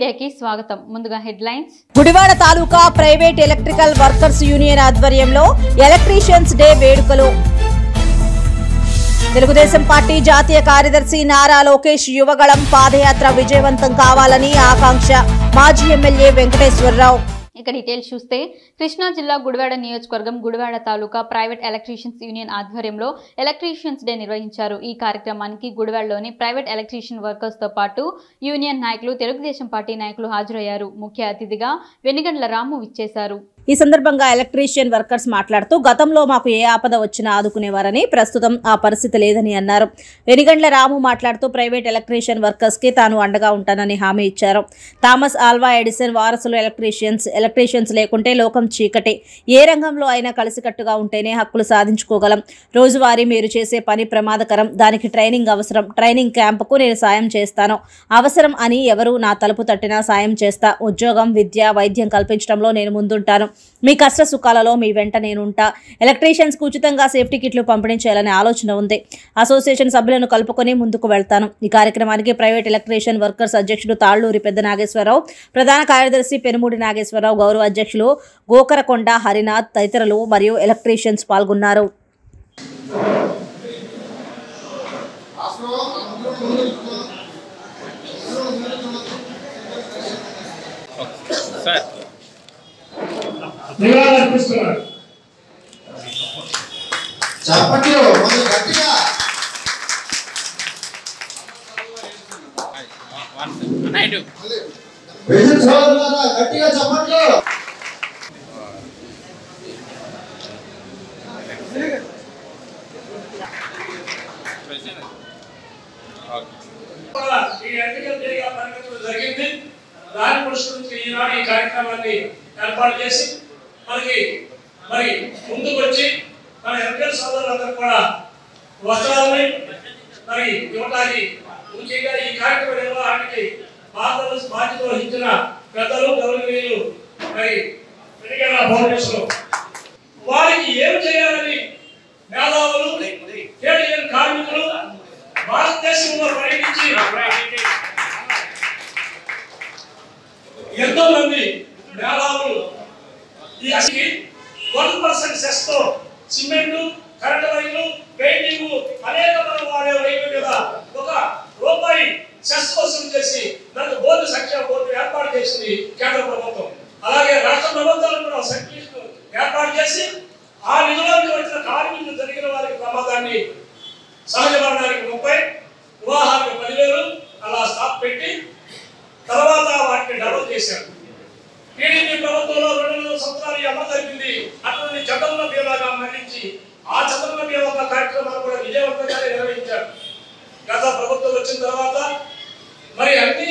ఏకి స్వాగతం ముందుగా headlines Gudivada taluka private electrical workers union ఆధ్వర్యంలో ఎలక్ట్రీషియన్స్ డే వేడుకలు తెలుగుదేశం పార్టీ జాతీయ కార్యదర్శి నారా లోకేష్ యువగళం పాదయాత్ర విజయవంతం కావాలని ఆకాంక్ష మాజీ ఎమ్మెల్యే వెంకటేశ్వరరావు ఇక డీటెయిల్స్ చూస్తే కృష్ణా జిల్లా గుడివాడ నియోజకవర్గం Gudivada taluka private electricians union ఆధ్వర్యంలో ఎలక్ట్రీషియన్స్ డే నిర్వహించారు ఈ కార్యక్రమానికి గుడివాడలోని ప్రైవేట్ ఎలక్ట్రీషియన్ వర్కర్స్ తో పాటు యూనియన్ నాయకులు తెలుగుదేశం పార్టీ నాయకులు హాజరయ్యారు ముఖ్య అతిథిగా వెనిగండ్ల రాము విచ్చేశారు ఈ సందర్భంగా ఎలక్ట్రీషియన్ వర్కర్స్ మాట్లాడుతూ గతంలో మాకు ఏ ఆపద వచ్చినా ఆదుకునేవారని ప్రస్తుతం ఆ పరిస్థితి లేదని అన్నారు వెనిగండ్ల రాము మాట్లాడుతూ ప్రైవేట్ ఎలక్ట్రీషియన్ వర్కర్స్ కి తాను అండగా ఉంటానని హామీ ఇచ్చారు థామస్ ఆల్వా ఎడిసన్ వారసులు ఎలక్ట్రీషియన్స్ ఎలక్ట్రీషియన్స్ లేకుంటే లోకం చీకటి ఏ రంగంలో అయినా కలిసికట్టుగా ఉంటేనే హక్కులు సాధించుకోగలం రోజువారీ మీరు చేసే పని ప్రమాదకరం దానికి ట్రైనింగ్ అవసరం ట్రైనింగ్ క్యాంపుకు నేను సాయం చేస్తాను అవసరం అని ఎవరు నా తలుపు తట్టినా సాయం చేస్తా ఉద్యోగం విద్య వైద్యం కల్పించడంలో నేను ముందుంటాను మీ కష్ట సుఖాలలో మీ వెంట నేనుంటా ఎలక్ట్రీషియన్స్కు ఉచితంగా సేఫ్టీ కిట్లు పంపిణీ చేయాలనే ఆలోచన ఉంది అసోసియేషన్ సభ్యులను కలుపుకొని ముందుకు వెళ్తాను ఈ కార్యక్రమానికి ప్రైవేట్ ఎలక్ట్రీషియన్ వర్కర్స్ అధ్యక్షుడు తాళ్లూరి పెద్ద నాగేశ్వరరావు ప్రధాన కార్యదర్శి పెనుమూడి నాగేశ్వరరావు గౌరవ అధ్యక్షులు గోకరకొండ హరినాథ్ తదితరులు మరియు ఎలక్ట్రీషియన్స్ పాల్గొన్నారు సార్ నివాళులర్పిస్తున్నారు చెప్పండి కొంచెం గట్టిగా నైట్ ప్రజలు సోదరులారా గట్టిగా చెప్పండి కూడా ఈ ఎన్నికల జరిగే పరిగణించడం జరిగింది దాని పురస్కరించి ఈనాడు ఈ కార్యక్రమాన్ని ఏర్పాటు చేసి మనకి మరి ముందుకు వచ్చి మన ఎన్నికల సోదరులందరూ కూడా వస్త్రాలని మరి ఇవ్వడానికి ముఖ్యంగా ఈ కార్యక్రమ నిర్వహణకి బాధ్యత బాధ్యత వహించిన పెద్దలు గౌరవనీయులు మరి పెరిగిన ఫౌండేషన్ వారికి ఏం చేయాలని మేధావులు కేటీఎన్ కార్మికులు భారతదేశంలో పర్యటించి ఎంతో మంది మేధావులు ఈ అసలు వన్ పర్సెంట్ సెస్ తో సిమెంట్ కరెంట్ వైర్లు పెయింటింగ్ అనేక మంది వాడే వైపు మీద ఒక రూపాయి సెస్ వసూలు చేసి దానికి బోర్డు సంక్షేమ బోర్డు ఏర్పాటు చేసింది కేంద్ర ప్రభుత్వం అలాగే రాష్ట్ర ప్రభుత్వాలు కూడా సర్టిఫికెట్ ఏర్పాటు చేసి ఆ నిధులకు వచ్చిన కార్మికులు జరిగిన వారికి ప్రమాదాన్ని సహజ మరణానికి ముప్పై వివాహానికి పదివేలు అలా స్టాప్ పెట్టి తర్వాత వాటిని డబుల్ చేశారు టీడీపీ ప్రభుత్వంలో రెండు వందల సంవత్సరాలు ఈ అమలు జరిపింది అటువంటి చంద్రన్న బీమాగా మరణించి ఆ చంద్రన్న బీమా కార్యక్రమాలు కూడా విజయవంతంగానే నిర్వహించారు గత ప్రభుత్వం వచ్చిన తర్వాత మరి అన్ని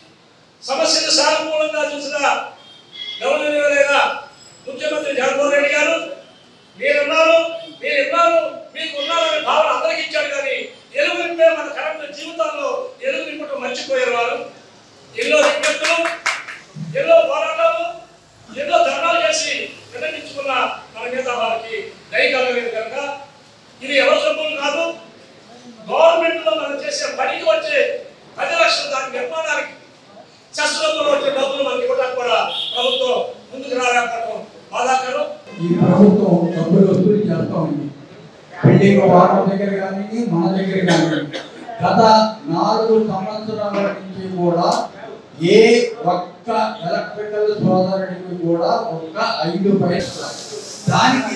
సమస్యలు సానుకూలంగా చూసిన గౌరవనీయులైన ముఖ్యమంత్రి జగన్మోహన్ రెడ్డి గారు మీరున్నారు మీరున్నారు మీకు ఉన్నారనే భావన అందరికి ఇచ్చారు కానీ ఎలుగు నింపే మన కరెంట్ జీవితాల్లో ఎలుగు నింపటం మర్చిపోయారు వారు ఎన్నో విజ్ఞప్తులు ఎన్నో పోరాటాలు ఎన్నో ధర్నాలు చేసి విన్నపించుకున్న మన మీద వారికి దయ కలగలేదు కనుక ఇది ఎవరి సొమ్ములు కాదు గవర్నమెంట్ లో మనం చేసే పనికి వచ్చే పది లక్షల దాని నిర్మాణానికి శాస్త్రంలో వచ్చే డబ్బులు మనకి ఇవ్వడానికి కూడా ప్రభుత్వం ముందుకు రాలేకపోవడం బాధాకరం ఈ ప్రభుత్వం డబ్బులు వసూలు చేస్తా ఉంది బిల్డింగ్ వాళ్ళ దగ్గర కానీ మన దగ్గర కానీ గత నాలుగు సంవత్సరాల నుంచి కూడా ఏ ఒక్క ఎలక్ట్రికల్ సోదరుడికి కూడా ఒక్క ఐదు పైసలు దానికి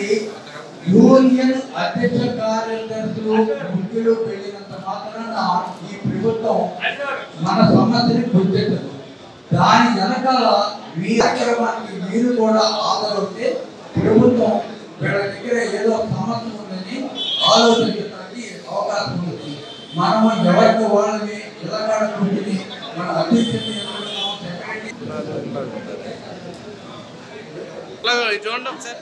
యూనియన్ అధ్యక్ష కార్యదర్శులు ముఖ్యులు వెళ్ళినంత మాత్రాన ఈ ప్రభుత్వం మన సమస్యని గుర్తించదు దాని వెనకాల మీ కార్యక్రమానికి మీరు కూడా ఆదరిస్తే ప్రభుత్వం వీళ్ళ దగ్గర ఏదో సమస్య ఉందని ఆలోచించడానికి అవకాశం ఉంది మనము ఎవరికి వాళ్ళని ఇలాగా కూర్చుని మన అధ్యక్షుని ఎన్నుకున్నాం, సెక్రటరీ చూడండి ఒకసారి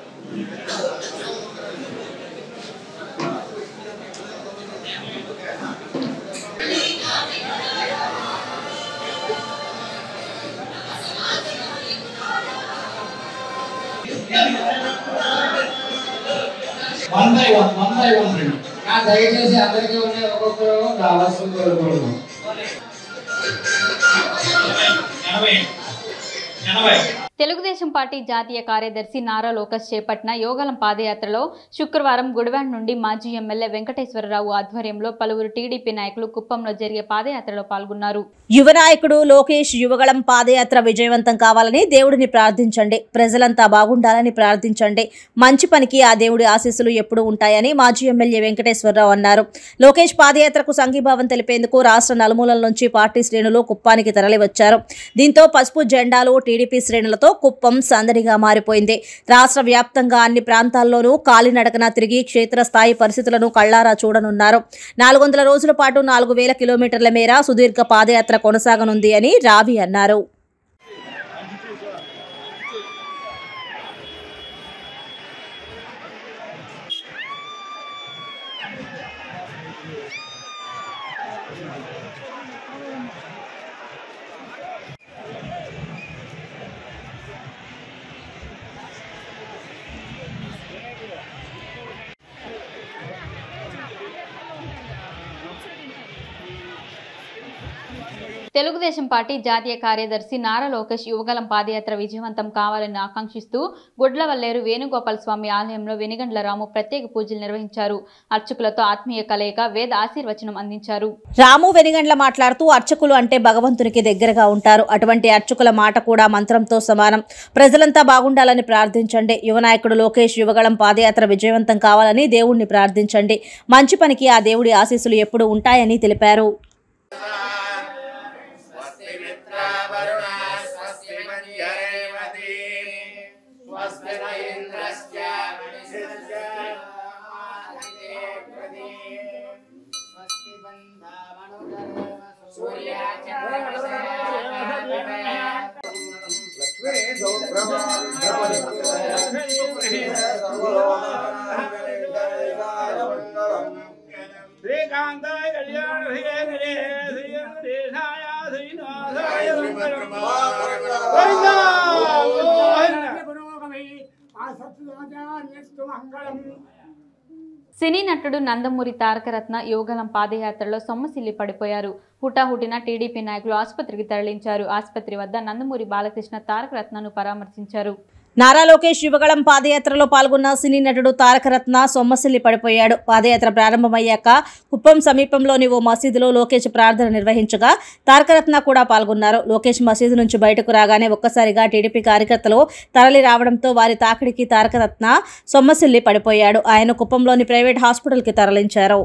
one by one one by one రండి నా దయచేసి అందరికీ ఉండే ఒక్కొక్కరు రావాల్సింది కోరుకుంటున్నాం ఎనభై ఎనభై తెలుగుదేశం పార్టీ జాతీయ కార్యదర్శి నారా లోకేష్ చేపట్టిన యోగలం పాదయాత్రలో శుక్రవారం గుడివాడ నుండి మాజీ ఎమ్మెల్యే వెంకటేశ్వరరావు ఆధ్వర్యంలో పలువురు టీడీపీ నాయకులు కుప్పంలో జరిగే పాదయాత్రలో పాల్గొన్నారు యువ నాయకుడు లోకేష్ యువగళం పాదయాత్ర విజయవంతం కావాలని దేవుడిని ప్రార్థించండి ప్రజలంతా బాగుండాలని ప్రార్థించండి మంచి పనికి ఆ దేవుడి ఆశీస్సులు ఎప్పుడూ ఉంటాయని మాజీ ఎమ్మెల్యే వెంకటేశ్వరరావు అన్నారు లోకేష్ పాదయాత్రకు సంఘీభావం తెలిపేందుకు రాష్ట్ర నలుమూలల నుంచి పార్టీ శ్రేణులు కుప్పానికి తరలివచ్చారు దీంతో పసుపు జెండాలు టీడీపీ శ్రేణులతో కుప్పం సందడిగా మారిపోయింది రాష్ట్ర వ్యాప్తంగా అన్ని ప్రాంతాల్లోనూ కాలినడకన తిరిగి క్షేత్రస్థాయి పరిస్థితులను కళ్లారా చూడనున్నారు నాలుగు వందల రోజుల పాటు నాలుగు వేల కిలోమీటర్ల మేర సుదీర్ఘ పాదయాత్ర కొనసాగనుంది అని రావి అన్నారు తెలుగుదేశం పార్టీ జాతీయ కార్యదర్శి నారా లోకేష్ యువగలం పాదయాత్ర విజయవంతం కావాలని ఆకాంక్షిస్తూ గుడ్లవల్లేరు వేణుగోపాల స్వామి ఆలయంలో వెనిగండ్ల రాము ప్రత్యేక పూజలు నిర్వహించారు అర్చకులతో ఆత్మీయ కలయిక వేద ఆశీర్వచనం అందించారు రాము వెనిగండ్ల మాట్లాడుతూ అర్చకులు అంటే భగవంతునికి దగ్గరగా ఉంటారు అటువంటి అర్చకుల మాట కూడా మంత్రంతో సమానం ప్రజలంతా బాగుండాలని ప్రార్థించండి యువ నాయకుడు లోకేష్ యువగళం పాదయాత్ర విజయవంతం కావాలని దేవుణ్ణి ప్రార్థించండి మంచి పనికి ఆ దేవుడి ఆశీస్సులు ఎప్పుడు ఉంటాయని తెలిపారు శ్రీకాంతాయ కళ్యాణ శ్రీ శ్రీ వెంకటేశాయ శ్రీనివాసాయ మంగళం. గోవిందా! గోవిందా! సినీ నటుడు నందమూరి తారకరత్న యోగలం పాదయాత్రలో సొమ్మసిల్లి పడిపోయారు హుటాహుటిన టీడీపీ నాయకులు ఆసుపత్రికి తరలించారు ఆసుపత్రి వద్ద నందమూరి బాలకృష్ణ తారకరత్నను పరామర్శించారు నారా లోకేష్ యువగళం పాదయాత్రలో పాల్గొన్న సినీ నటుడు తారకరత్న సొమ్మసిల్లి పడిపోయాడు పాదయాత్ర ప్రారంభమయ్యాక కుప్పం సమీపంలోని ఓ మసీదులో లోకేష్ ప్రార్థన నిర్వహించగా తారకరత్న కూడా పాల్గొన్నారు లోకేష్ మసీదు నుంచి బయటకు రాగానే ఒక్కసారిగా టీడీపీ కార్యకర్తలు తరలి రావడంతో వారి తాకిడికి తారకరత్న సొమ్మసిల్లి పడిపోయాడు ఆయన కుప్పంలోని ప్రైవేట్ హాస్పిటల్కి తరలించారు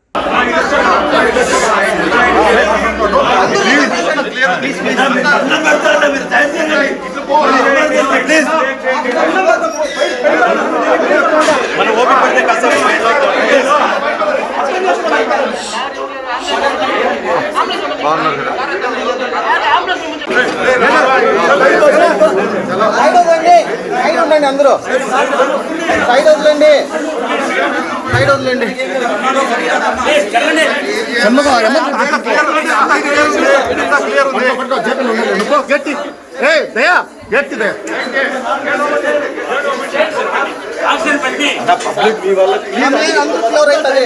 సైడ్ వదలండి సైడ్ ఉండండి అందరూ సైడ్ వదలండి సైడ్ వదలండి గట్టి ఏ దయా గట్టి దయా అందరూ క్లోర్ అవుతుంది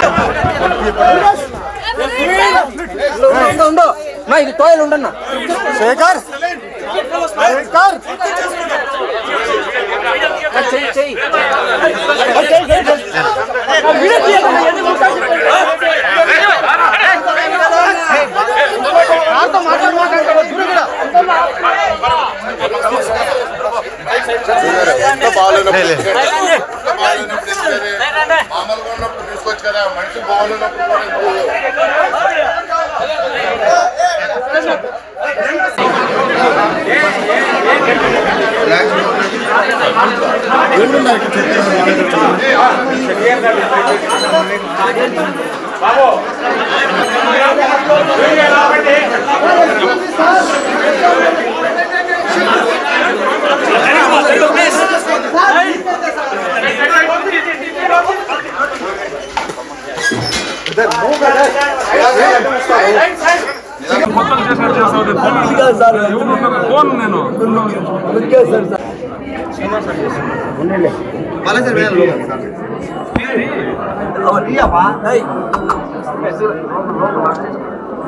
ఉండు, ఉండు నా ఇది తోయలు ఉండన్న శేఖర్ శేఖర్ చెయ్యి చెయ్యి మాట్లాడు మాట్లాడు దూరం మామూలుగా ఉన్నప్పుడు తీసుకోవచ్చు కదా మనిషి బాగున్నప్పుడు కూడా ఇప్పుడు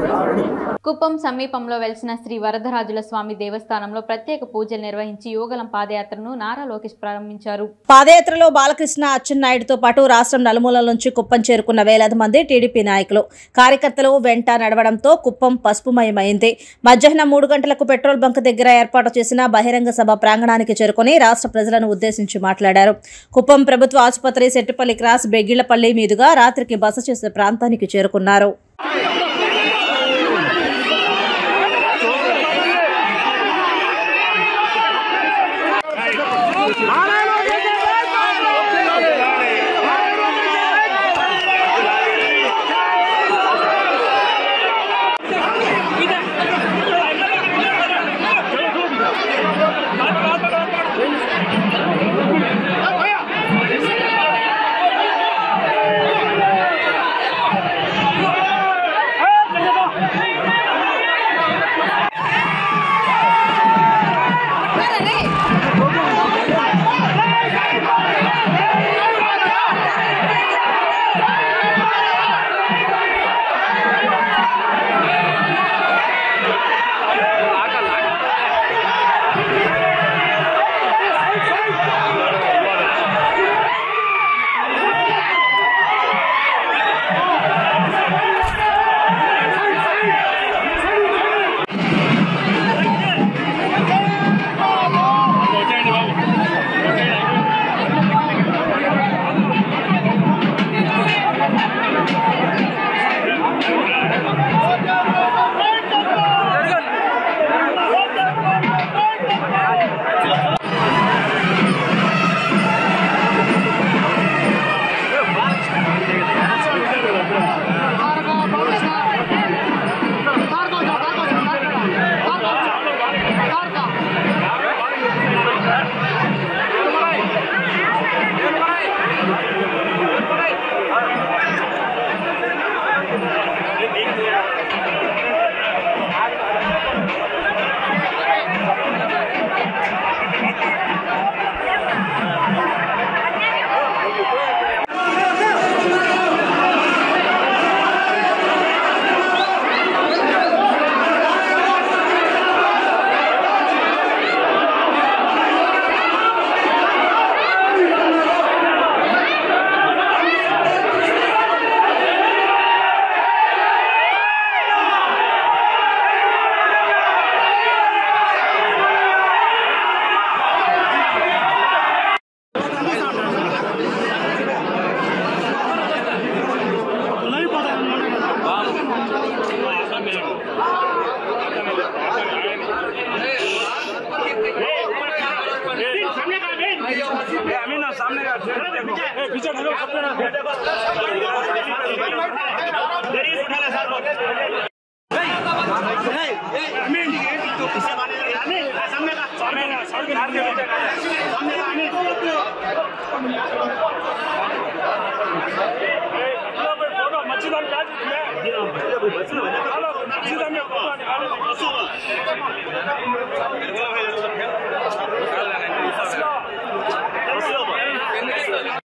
కుప్పం సమీపంలో వెలిసిన శ్రీ వరదరాజుల స్వామి దేవస్థానంలో ప్రత్యేక పూజలు నిర్వహించి యోగలం పాదయాత్రను నారా లోకేష్ ప్రారంభించారు పాదయాత్రలో బాలకృష్ణ అచ్చెన్నాయుడుతో పాటు రాష్ట్రం నలుమూలల నుంచి కుప్పం చేరుకున్న వేలాది మంది టీడీపీ నాయకులు కార్యకర్తలు వెంట నడవడంతో కుప్పం పసుపుమయమైంది మధ్యాహ్నం మూడు గంటలకు పెట్రోల్ బంక్ దగ్గర ఏర్పాటు చేసిన బహిరంగ సభ ప్రాంగణానికి చేరుకుని రాష్ట్ర ప్రజలను ఉద్దేశించి మాట్లాడారు కుప్పం ప్రభుత్వ ఆసుపత్రి సెట్టిపల్లి క్రాస్ బెగ్గిళ్లపల్లి మీదుగా రాత్రికి బస చేసే ప్రాంతానికి చేరుకున్నారు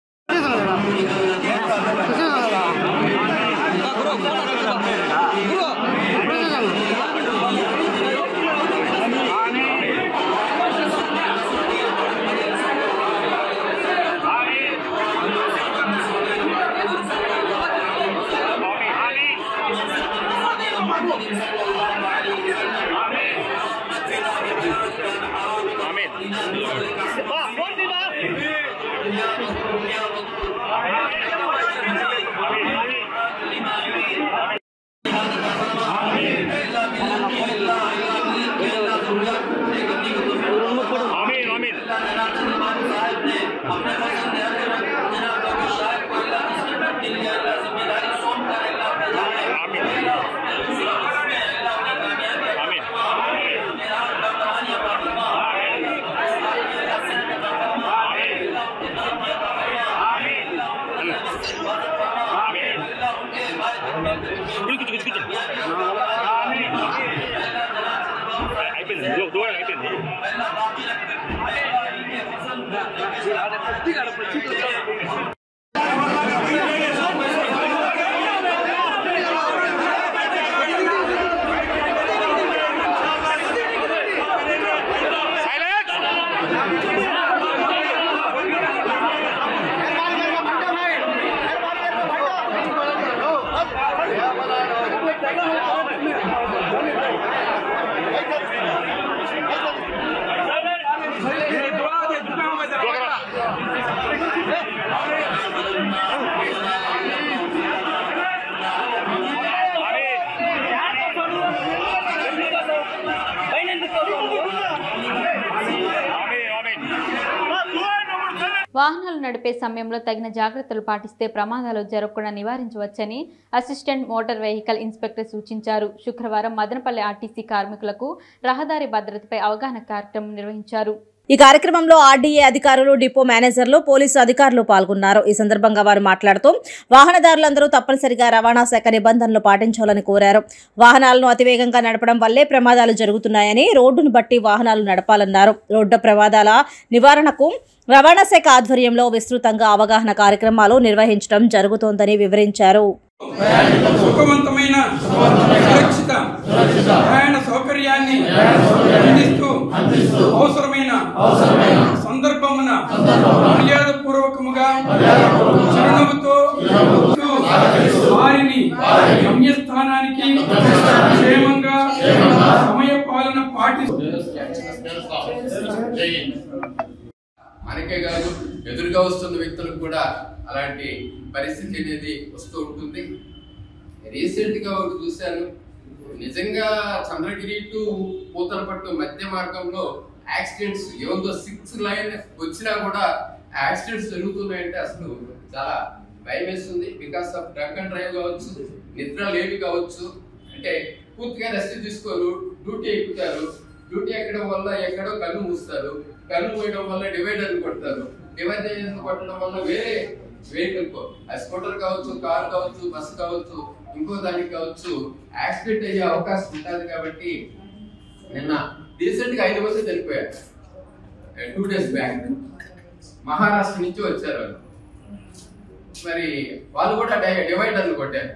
గురు వాహనాలు నడిపే సమయంలో తగిన జాగ్రత్తలు పాటిస్తే ప్రమాదాలు జరగకుండా నివారించవచ్చని అసిస్టెంట్ మోటార్ వెహికల్ ఇన్స్పెక్టర్ సూచించారు శుక్రవారం మదనపల్లి ఆర్టీసీ కార్మికులకు రహదారి భద్రతపై అవగాహన కార్యక్రమం నిర్వహించారు ఈ కార్యక్రమంలో ఆర్డీఏ అధికారులు డిపో మేనేజర్లు పోలీసు అధికారులు పాల్గొన్నారు ఈ సందర్భంగా వారు మాట్లాడుతూ వాహనదారులందరూ తప్పనిసరిగా రవాణా శాఖ నిబంధనలు పాటించాలని కోరారు వాహనాలను అతివేగంగా నడపడం వల్లే ప్రమాదాలు జరుగుతున్నాయని రోడ్డును బట్టి వాహనాలు నడపాలన్నారు రోడ్డు ప్రమాదాల నివారణకు రవాణా శాఖ ఆధ్వర్యంలో విస్తృతంగా అవగాహన కార్యక్రమాలు నిర్వహించడం జరుగుతోందని వివరించారు సుఖవంతమైన సురక్షిత ప్రయాణ సౌకర్యాన్ని అందిస్తూ అవసరమైన సందర్భమున మర్యాద పూర్వకముగా చిరునవ్వుతో వారిని గమ్యస్థానానికి క్షేమంగా సమయ పాలన పాటిస్తూ మనకే కాదు ఎదురుగా వస్తున్న వ్యక్తులకు కూడా అలాంటి పరిస్థితి అనేది వస్తూ ఉంటుంది రీసెంట్ గా ఒకటి చూశాను నిజంగా చంద్రగిరి టు పూతలపట్టు మధ్య మార్గంలో యాక్సిడెంట్స్ ఏదో సిక్స్ లైన్ వచ్చినా కూడా యాక్సిడెంట్స్ జరుగుతున్నాయంటే అసలు చాలా భయం వేస్తుంది because of drunk and drive కావచ్చు నిద్ర లేవి కావచ్చు అంటే పూర్తిగా రెస్ట్ తీసుకోరు డ్యూటీ ఎక్కుతారు డ్యూటీ ఎక్కడం వల్ల ఎక్కడో కన్ను మూస్తారు కన్ను మూయడం వల్ల డివైడర్ కొడతారు డివైడర్ కొట్టడం వల్ల వేరే వెహికల్ కో అది స్కూటర్ కావచ్చు కార్ కావచ్చు బస్సు కావచ్చు ఇంకో దానికి కావచ్చు యాక్సిడెంట్ అయ్యే అవకాశం ఉంటుంది కాబట్టి నిన్న రీసెంట్ గా ఐదు మంది చనిపోయారు టూ డేస్ బ్యాక్ మహారాష్ట్ర నుంచి వచ్చారు వాళ్ళు మరి వాళ్ళు కూడా డివైడర్లు కొట్టారు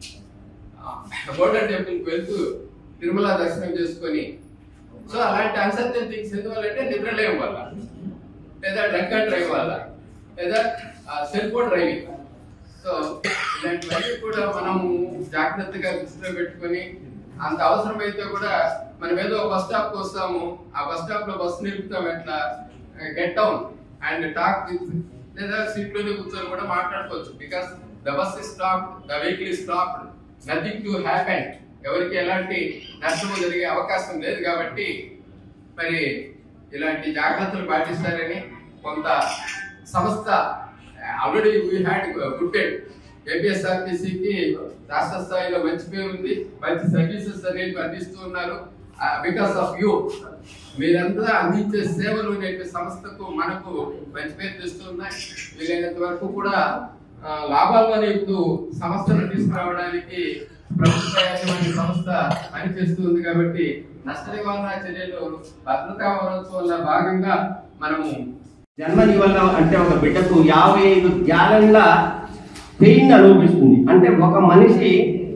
గోల్డెన్ టెంపుల్ కి వెళ్తూ తిరుమల దర్శనం చేసుకొని సో అలాంటి అన్సర్టన్ థింగ్స్ ఎందువల్లంటే నిద్రలేం వల్ల లేదా డ్రంక్ అండ్ డ్రైవ్ వల్ల లేదా సెల్ ఫోన్ డ్రైవింగ్ సో ఇలాంటివన్నీ కూడా మనం జాగ్రత్తగా దృష్టిలో పెట్టుకొని అంత అవసరమైతే కూడా మనం ఏదో బస్ స్టాప్ కి వస్తాము ఆ బస్ స్టాప్ లో బస్సు నిలుపుతాం ఎట్లా get down and talk with లేదా సీట్ లోనే కూర్చొని కూడా మాట్లాడుకోవచ్చు because the bus is stop the vehicle is stop nothing to happen ఎవరికి ఎలాంటి నష్టము జరిగే అవకాశం లేదు కాబట్టి మరి ఇలాంటి జాగ్రత్తలు పాటిస్తారని కొంత సంస్థ ఆల్రెడీ వీ హ్యాడ్ గుట్టెడ్ ఏపీఎస్ఆర్టీసీకి రాష్ట్ర స్థాయిలో మంచి పేరు ఉంది మంచి సర్వీసెస్ అనేవి అందిస్తూ ఉన్నారు బికాస్ ఆఫ్ యూ మీరంతా అందించే సేవలు నేటి సంస్థకు మనకు మంచి పేరు తెస్తున్నాయి వీలైనంత వరకు కూడా ఆ, లాభాల్లోనే ఇప్పుడు సంస్థను తీసుకురావడానికి ప్రభుత్వ యాజమాన్య సంస్థ పనిచేస్తుంది కాబట్టి నష్ట నివారణ చర్యలు భద్రతా వారోత్సవంలో భాగంగా మనము జన్మని వల్ల అంటే ఒక బిడ్డకు యాభై ఐదు గ్యాలన్ల పెయిన్ అనుభవిస్తుంది అంటే ఒక మనిషి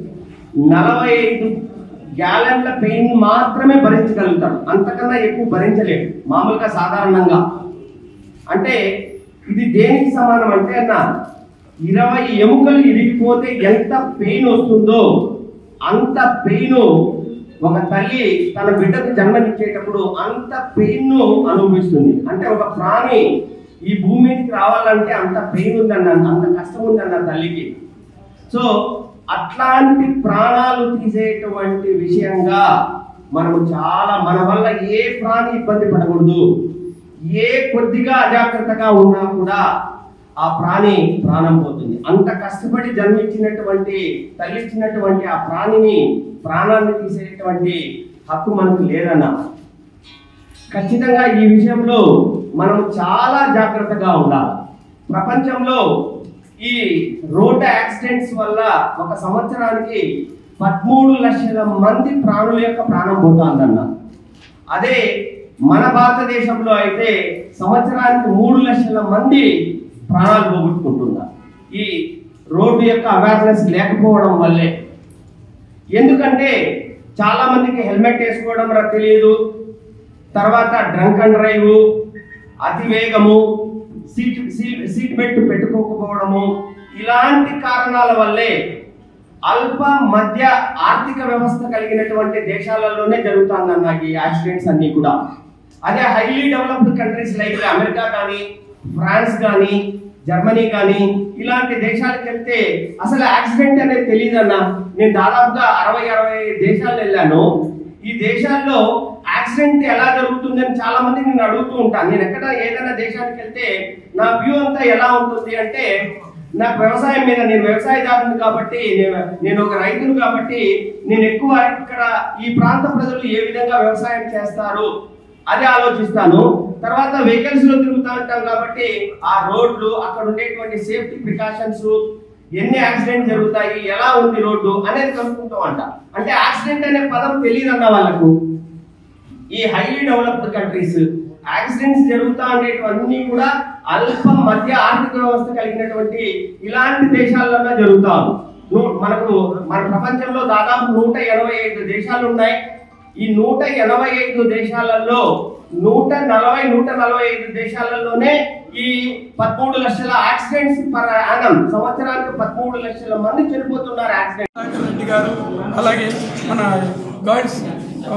నలభై ఐదు గ్యాలన్ల పెయిన్ మాత్రమే భరించగలుగుతాడు అంతకన్నా ఎక్కువ భరించలేడు మామూలుగా సాధారణంగా అంటే ఇది దేనికి సమానం అంటే అన్న ఇరవై ఎముకలు ఇరిగిపోతే ఎంత పెయిన్ వస్తుందో అంత పెయిన్ ఒక తల్లి తన బిడ్డకు జన్మనిచ్చేటప్పుడు అంత పెయిన్ ను అనుభవిస్తుంది అంటే ఒక ప్రాణి ఈ భూమి మీదకి రావాలంటే అంత పెయిన్ ఉందన్న అంత కష్టం ఉందన్న తల్లికి సో అట్లాంటి ప్రాణాలు తీసేటువంటి విషయంగా మనము చాలా మన వల్ల ఏ ప్రాణి ఇబ్బంది పడకూడదు ఏ కొద్దిగా అజాగ్రత్తగా ఉన్నా కూడా ఆ ప్రాణి ప్రాణం పోతుంది అంత కష్టపడి జన్మించినటువంటి తల్లిచ్చినటువంటి ఆ ప్రాణిని ప్రాణాన్ని తీసేటువంటి హక్కు మనకు లేదన్న ఖచ్చితంగా ఈ విషయంలో మనం చాలా జాగ్రత్తగా ఉండాలి ప్రపంచంలో ఈ రోడ్డు యాక్సిడెంట్స్ వల్ల ఒక సంవత్సరానికి పదమూడు లక్షల మంది ప్రాణుల యొక్క ప్రాణం పోతుందన్న అదే మన భారతదేశంలో అయితే సంవత్సరానికి మూడు లక్షల మంది ప్రాణాలు పోగొట్టుకుంటున్నారు ఈ రోడ్డు యొక్క అవేర్నెస్ లేకపోవడం వల్లే ఎందుకంటే చాలా మందికి హెల్మెట్ వేసుకోవడం రా తెలియదు తర్వాత డ్రంక్ అండ్ డ్రైవ్ అతి వేగము సీట్ సీట్ సీట్ బెల్ట్ పెట్టుకోకపోవడము ఇలాంటి కారణాల వల్లే అల్ప మధ్య ఆర్థిక వ్యవస్థ కలిగినటువంటి దేశాలలోనే జరుగుతుందన్న ఈ యాక్సిడెంట్స్ అన్ని కూడా అదే highly developed countries like America కానీ ఫ్రాన్స్ కానీ జర్మనీ కానీ ఇలాంటి దేశాలకు వెళ్తే అసలు యాక్సిడెంట్ అనేది తెలియదన్న నేను దాదాపుగా అరవై అరవై దేశాలు వెళ్ళాను ఈ దేశాల్లో యాక్సిడెంట్ యాక్సిడెంట్ ఎలా జరుగుతుంది అని చాలా మంది నేను అడుగుతూ ఉంటాను నేను ఎక్కడ ఏదైనా దేశానికి వెళ్తే నా వ్యూ అంతా ఎలా ఉంటుంది అంటే నాకు వ్యవసాయం మీద నేను వ్యవసాయదారుని కాబట్టి నేను- నేను ఒక రైతును కాబట్టి నేను ఎక్కువ ఇక్కడ ఈ ప్రాంత ప్రజలు ఏ విధంగా వ్యవసాయం చేస్తారు అది ఆలోచిస్తాను తర్వాత వెహికల్స్ లో తిరుగుతూ ఉంటాం కాబట్టి ఆ రోడ్లు అక్కడ ఉండేటువంటి సేఫ్టీ ప్రికాషన్స్ ఎన్ని యాక్సిడెంట్ జరుగుతాయి ఎలా ఉంది రోడ్డు అనేది కనుక్కుంటాం అంట అంటే యాక్సిడెంట్ అనే పదం తెలియదు అన్న వాళ్ళకు ఈ హైలీ డెవలప్డ్ కంట్రీస్ యాక్సిడెంట్స్ జరుగుతా ఉండేటివన్నీ కూడా అల్ప మధ్య ఆర్థిక వ్యవస్థ కలిగినటువంటి ఇలాంటి దేశాల్లోనే జరుగుతాం ను- మనకు మన ప్రపంచంలో దాదాపు నూట ఎనభై ఐదు దేశాలు ఉన్నాయి ఈ నూట ఎనభై ఐదు దేశాలలో నూట నలభై నూట నలభై ఐదు దేశాలలోనే ఈ పదమూడు లక్షల యాక్సిడెంట్స్ పర్ యానం సంవత్సరానికి పదమూడు లక్షల మంది చనిపోతున్నారు యాక్సిడెంట్ రెడ్డి గారు అలాగే మన గర్ల్స్ ఆ,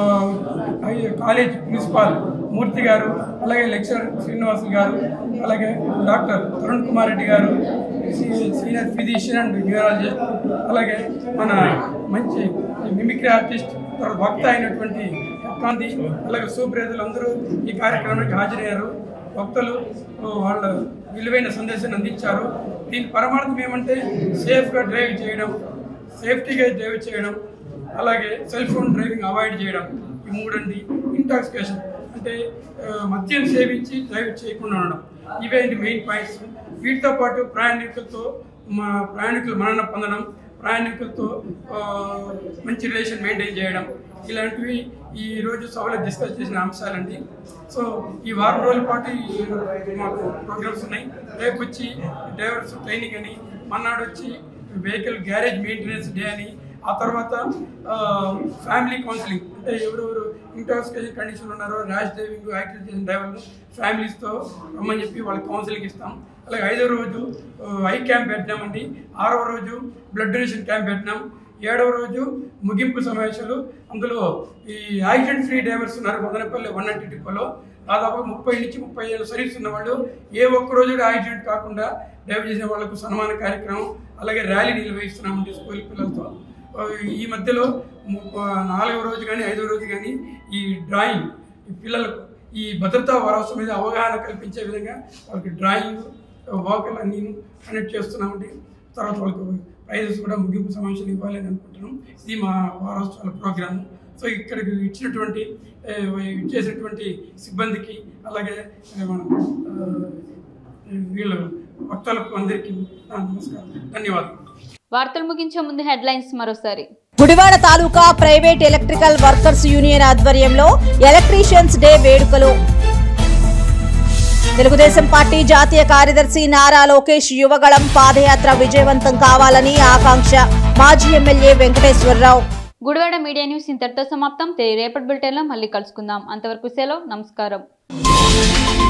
హై- కాలేజ్ ప్రిన్సిపాల్ మూర్తి గారు అలాగే లెక్చరర్ శ్రీనివాస్ గారు అలాగే డాక్టర్ తరుణ్ కుమార్ రెడ్డి గారు సీ- సీనియర్ ఫిజిషియన్ అండ్ న్యూరాలజిస్ట్ అలాగే మన మంచి మిమిక్రీ ఆర్టిస్ట్ తర్వాత వక్త అయినటువంటి గాంధీ అలాగే సూప్రేతులు అందరూ ఈ కార్యక్రమానికి హాజరయ్యారు వక్తలు ఆ, వాళ్ళ విలువైన సందేశాన్ని అందించారు దీని పరమార్థం ఏమంటే సేఫ్గా డ్రైవ్ చేయడం సేఫ్టీగా డ్రైవ్ చేయడం అలాగే సెల్ ఫోన్ డ్రైవింగ్ అవాయిడ్ చేయడం ఈ మూడండి ఇంటాక్సికేషన్ అంటే ఆ, మద్యం సేవించి డ్రైవ్ చేయకుండా ఉండడం ఇవే మెయిన్ పాయింట్స్ వీటితో పాటు ప్రయాణికులతో మా ప్రయాణికులు మరణ పొందడం ప్రయాణికులతో ఆ, మంచి రిలేషన్ మెయింటైన్ చేయడం ఇలాంటివి ఈ రోజు సభలో డిస్కస్ చేసిన అంశాలండి సో ఈ వారం రోజుల పాటు ఈ మాకు ప్రోగ్రామ్స్ ఉన్నాయి రేపు వచ్చి డ్రైవర్స్ ట్రైనింగ్ అని మన్నాడు వచ్చి వెహికల్ గ్యారేజ్ మెయింటెనెన్స్ డే అని ఆ తర్వాత ఫ్యామిలీ కౌన్సిలింగ్ అంటే ఎవరెవరు ఇంటాక్సికేషన్ కండిషన్ ఉన్నారో ర్యాష్ డ్రైవింగ్ యాక్సిడెంట్ చేసిన డ్రైవర్లు ఫ్యామిలీస్తో రమ్మని చెప్పి వాళ్ళకి కౌన్సిలింగ్ ఇస్తాం అలాగే ఐదో రోజు ఆ, ఐ క్యాంప్ పెట్టినామండి ఆరవ రోజు బ్లడ్ డొనేషన్ క్యాంప్ పెట్టినాం ఏడవ రోజు ముగింపు సమావేశాలు అందులో ఈ యాక్సిడెంట్ ఫ్రీ డ్రైవర్స్ ఉన్నారు మదనపల్లి వన్ నైన్టీ డిపోలో దాదాపు ముప్పై నుంచి ముప్పై ఏళ్ళు సర్వీస్ ఉన్న వాళ్ళు ఏ ఒక్క రోజు కూడా యాక్సిడెంట్ కాకుండా డ్రైవ్ చేసిన వాళ్ళకు సన్మాన కార్యక్రమం అలాగే ర్యాలీ నిర్వహిస్తున్నామండి స్కూల్ పిల్లలతో ఆ, ఈ మధ్యలో ము- ఆ, నాలుగవ రోజు కానీ ఐదవ రోజు కానీ ఈ డ్రాయింగ్ ఈ పిల్లలకు ఈ భద్రతా వారోత్సవం మీద అవగాహన కల్పించే విధంగా వాళ్ళకి డ్రాయింగ్ వాకల్ అన్నీ కనెక్ట్ చేస్తున్నామండి తర్వాత వాళ్ళకు ప్రైజెస్ కూడా ముగింపు సమావేశాలు ఇవ్వాలి అని అనుకుంటున్నాం ఇది మా వారోత్సవాల ప్రోగ్రామ్ సో ఇక్కడికి ఇచ్చినటువంటి ఏ, ఇచ్చేసినటువంటి సిబ్బందికి అలాగే ఏ, మన ఆ, వీళ్ళ వక్తలకు అందరికీ నా నమస్కారం ధన్యవాదాలు వార్తలు ముగించే ముందు హెడ్లైన్స్ మరోసారి Gudivada taluka private electrical workers union ఆధ్వర్యంలో ఎలక్ట్రీషియన్స్ డే వేడుకలు తెలుగుదేశం పార్టీ జాతీయ కార్యదర్శి నారా లోకేష్ యువగళం పాదయాత్ర విజయవంతం కావాలని ఆకాంక్ష మాజీ MLA Venkateswara Rao Gudivada media news ఇంతటితో సమాప్తం తిరిగి రేపటి బులెటిన్లో మళ్ళీ కలుసుకుందాం అంతవరకు సెలవు నమస్కారం